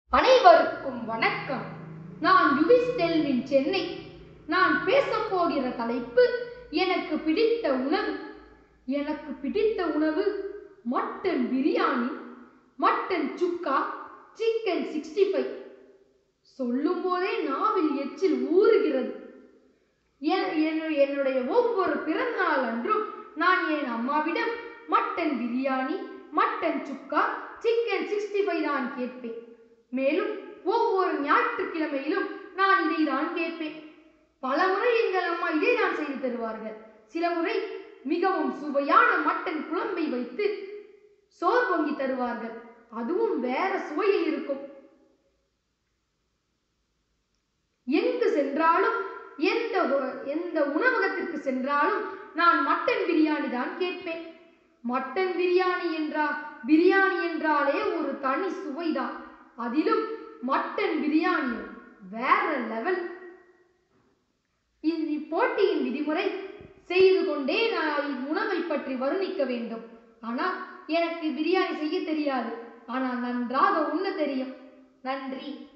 அனைவருக்கும் வணக்கம் நான் யுவிஸ் டெல்வின் சென்னை நான் பேசப் போகிற தலைப்பு எனக்கு பிடித்த உணவு எனக்கு பிடித்த உணவு mutton biryani mutton chukka chicken sixty five சொல்லும் போதே நாவில் எச்சில் ஊறுகிறது என்- என்- என்னுடைய ஒவ்வொரு பிறந்தநாள் அன்றும் நான் என் அம்மாவிடம் mutton biryani mutton chukka chicken sixty five தான் கேட்பேன் மேலும் ஒவ்வொரு ஞாயிற்றுக்கிழமையிலும் நான் இதை தான் கேட்பேன் பல முறை எங்கள் அம்மா இதை தான் செய்து தருவார்கள் சில முறை மிகவும் சுவையான மட்டன் குழம்பை வைத்து சோறு பொங்கி தருவார்கள் அதுவும் வேற சுவையில் இருக்கும் எங்கு சென்றாலும் எந்த உ- எந்த உணவகத்திற்கு சென்றாலும் நான் மட்டன் பிரியாணி தான் கேட்பேன் மட்டன் பிரியாணி என்றா பிரியாணி என்றாலே ஒரு தனி சுவைதான் அதிலும் மட்டன் பிரியாணி வேற லெவல் இந்த போட்டியின் விதிமுறை செய்து கொண்டே நான் இவ்வுணவை பற்றி வர்ணிக்க வேண்டும் ஆனால் எனக்கு பிரியாணி செய்ய தெரியாது ஆனால் நன்றாக உண்ண தெரியும் நன்றி